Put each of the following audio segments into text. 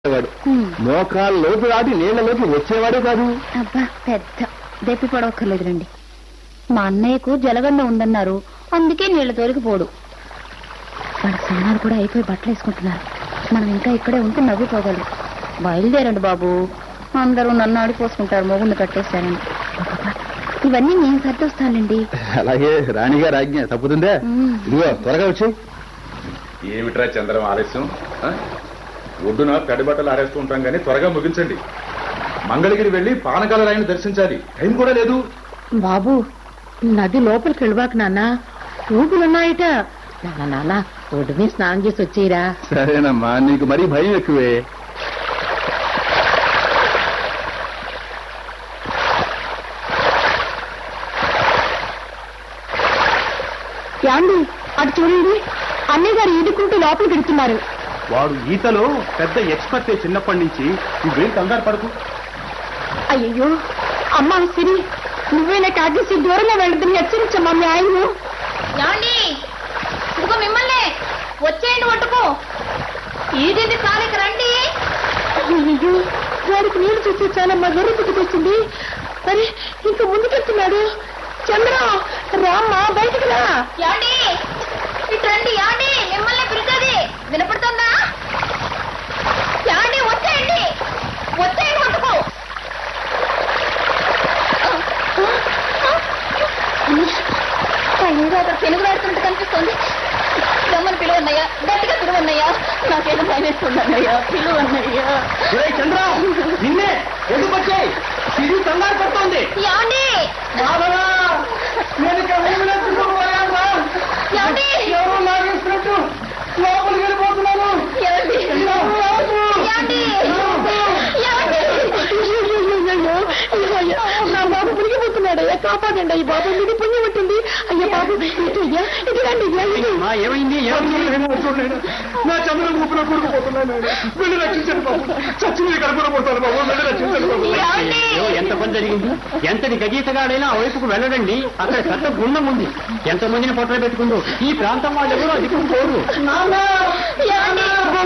వాడు హ్మ్. మోకాళ్ళ లోపు దాటి నీళ్లలోకి వచ్చేవాడే కాదు అబ్బా పెద్ద దెప్పి పడవక్కర్లేదు రండి మా అన్నయ్యకు జలగండ ఉందన్నారు అందుకే నీళ్ల తోలికి పోడు వాళ్ళ స్నానాలు కూడా అయిపోయి బట్టలు వేసుకుంటున్నారు మనం ఇంకా ఇక్కడే ఉంటే నవ్వుకోగలరు బయలుదేరండి బాబు అందరూ నన్ను ఆడిపోసుకుంటారు మొగుండు కట్టేశారని అబ్బబ్బా, ఇవన్నీ నేను సర్దొస్తానండి అలాగే రాణిగారు ఆజ్ఞ తప్పుతుందే మ్మ్. ఇదిగో త్వరగా వచ్చి ఏమిట్రా చంద్రం ఆలస్యం ఆ? ఒడ్డున తడి బట్టలు ఆరేస్తూ ఉంటాం కానీ త్వరగా ముగించండి మంగళగిరి వెళ్లి పానకాల రాయిని దర్శించాలి టైం కూడా లేదు బాబు నది లోపలికి వెళ్ళబాక నాన్న ఊపులున్నాయట నాన్న నాన్న ఒడ్డు మీద స్నానం చేసి వచ్చేయరా సరేనమ్మా నీకు మరీ భయం ఎక్కువే యాండి అటు చూడండి అన్నయ్య గారు ఈదుకుంటూ లోపలికి వెళ్తున్నారు వాడు ఈతలో పెద్ద ఎక్స్పర్ట్ చిన్నప్పటి నుంచి నువ్వేం కంగారు పడకు అయ్యో అమ్మా సిరి నువ్వేనా కాజేసి దూరంగా వెళ్తుంది హెచ్చరించమ్మా మీ ఆయన ఏమండి ఇదిగో మిమ్మల్ని వచ్చేయండి ఒట్టుకు ఈదింది కాలికి రండి అయ్యో వాడికి నీళ్లు చూసి చాలా మా గొర్రె పుట్టుకొచ్చింది అరే ఇంకా ముందుకెళ్తున్నాడు చంద్ర రామ్మా బయటికి రా ఏమండి ఇటు రండి ఏమండి మిమ్మల్ని పిలిచేది వినపడుతుందా ఏమండి వచ్చేయండి వచ్చేయండి ఒట్టుకు ఏదో అక్కడ పెనుగులాడుతుంటే కనిపిస్తుంది రమ్మని పిలువన్నయ్యా గట్టిగా పిలువన్నయ్యా నాకేదో భయం వేస్తుంది అన్నయ్యా పిలువన్నయ్యా చంద్ర నిన్నే ఎందుకు వచ్చాయి సిరి కంగారు పడుతోంది ఏమండి ఏమండి ఏమండి ఏమండి నా బాబు మునిగిపోతున్నాడు అయ్యా కాపాడండి అయ్యి బాబు మీకు పుణ్యం ఉంటుంది అయ్యా బాబు ఇటు అయ్యా ఇటు రండి అయ్యా ఏమైంది నా చంద్రం ఊపిలో కూరుకుపోతున్నాను వెళ్ళి రక్షించండి బాబు చచ్చి మీద కడుపునపోతాను బాబు వెళ్ళి రక్షించండి బాబు ఏమండి అయ్యో, ఎంత పని జరిగింది ఎంతటి గజీతగాడైనా ఆ వైపుకు వెళ్ళడండి అక్కడ పెద్ద గుండం ఉంది ఎంత మందిని పొట్టలు పెట్టుకుందో ఈ ప్రాంతం వాళ్ళు ఎవరో దిక్కు పోరు ఏమండి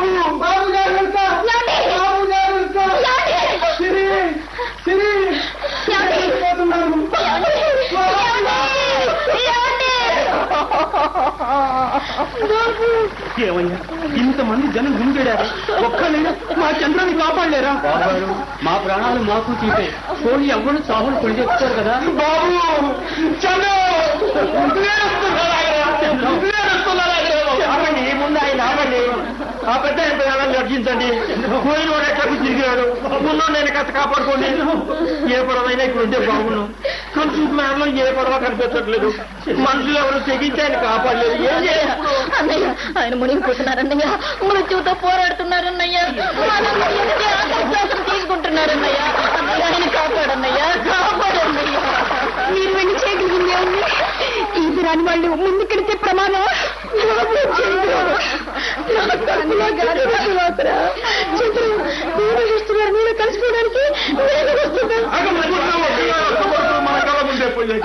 ఏమయ్యా ఇంతమంది జనం గుండెడారు ఒక్కళ్ళైనా మా చంద్రాన్ని కాపాడలేరా బాబారు మా ప్రాణాలు మాకు తీపే పోయి ఎవరు సాగులు కొని చెప్తారు కదా బాబు చంద్ర ఆపండి ముందు ఆయన ఆపండి ఆ పెద్ద ఆయన ప్రాణాలు రక్షించండి పోయిన వాడు ఎక్కడికి తిరిగాడు ముందు నేను కథ కాపాడుకోండి ఏ పడవైనా ఇక్కడ ఉంటే బాగున్నాను కానీ చూపులో ఏ పడవ కనిపించట్లేదు మనుషులు ఎవరు తెగించి ఆయన కాపాడలేదు ఏం చేయాలి అన్నయ్య ఆయన మునిగిపోతున్నారన్నయ్య మృత్యువుతో పోరాడుతున్నారన్నయ్య మనందరి ఎదుటే ఆకాశవాసం తీసుకుంటున్నారన్నయ్య అన్నయ్య ఆయన కాపాడన్నయ్య కాపాడన్నయ్య మీరు వెళ్ళి చేయగలిగిందే ఉంది ఇది రాని వాళ్ళు ముందుకెడితే ప్రమాదం బాబు చంద్రు నా కడుపులో గాలి వస్తురా చంద్రు మీరు చూస్తున్నారు మీరు కలిసిపోవడానికి నేను వస్తున్నాను మన కళ్ళ ముందే పోయాయి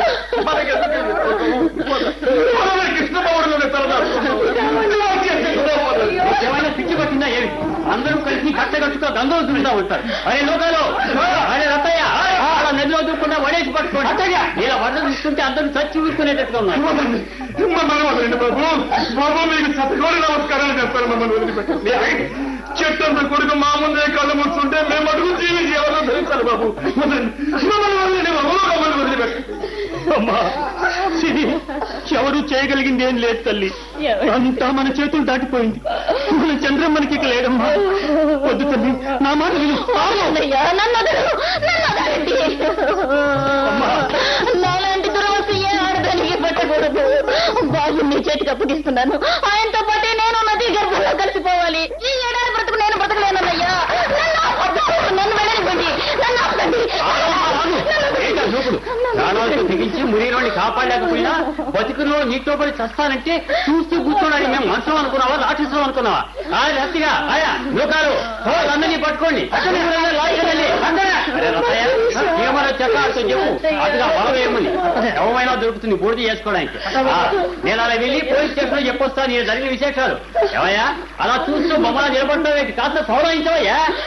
ఏమైనా పిచ్చి పట్టిందా ఏమి అందరూ కలిసి కట్టగట్టుతో గంగలు తిరుగుతా ఉంటారు అరే లోకాలు అరే రత్తయ్య అలా నదిలో దూకుండా వడేసి పట్టుకోండి ఇలా వడ్డ తీసుకుంటే అందరూ చచ్చి ఊరుకునేటట్టుగా ఉన్నారు మమ్మల్ని వదలండి బాబు బాబు మీకు సత్కోడి నమస్కారాలు చేస్తారు మమ్మల్ని వదిలిపెట్టండి చెట్టంత కొడుకు మా ముందే కళ్ళు ముడుతుంటే మేము అడుగు జీవించి ఎవరో ధరించాలి బాబు వదలండి. మమ్మల్ని వదలండి బాబు మమ్మల్ని వదిలిపెట్టండి అమ్మా సిరి, ఎవరు చేయగలిగింది ఏం లేదు తల్లి అంతా మన చేతులు దాటిపోయింది మన చంద్రం మనకి ఇక లేదమ్మా వద్దు తల్లి నా మాట విను అన్నయ్య నన్ను వదలు నన్ను వదలండి నాలాంటి దురవస్థ ఏ ఆడదానికి పట్టకూడదు బాబు నీ చేతికి అప్పగిస్తున్నాను ఆయనతో పాటే నేను నది గర్భంలో కలిసిపోవాలి ఈ ఏడాది బ్రతుకు నేను బ్రతకలేనన్నయ్యా నన్ను ఆపొద్దు. నన్ను వెళ్ళనివ్వండి నన్ను ఆపండి ఏంటా చూపుడు ప్రాణాలతో తెగించి మురిలోని కాపాడలేకపోయినా బతుకులో నీటితో పడి చస్తానంటే చూస్తూ కూర్చోడానికి మేము మనుషులు అనుకున్నావా రాక్షసులు అనుకున్నావా ఆ రత్తిగా ఆయా లోకాలు అందరినీ పట్టుకోండి అక్కడికి లాగేదండి ఏమన్నా చెప్పాల్సి చెప్పు అదిగా బలం ఏమని ఎవమైనా దొరుకుతుంది బూడిద చేసుకోవడానికి ఆ, నేను అలా వెళ్ళి పోలీస్ స్టేషన్ లో చెప్పొస్తా నేను జరిగిన విశేషాలు ఏమయ్యా అలా చూస్తూ మమ్మల్ని నిలబడతావు కాస్త సౌరవించవయ్యా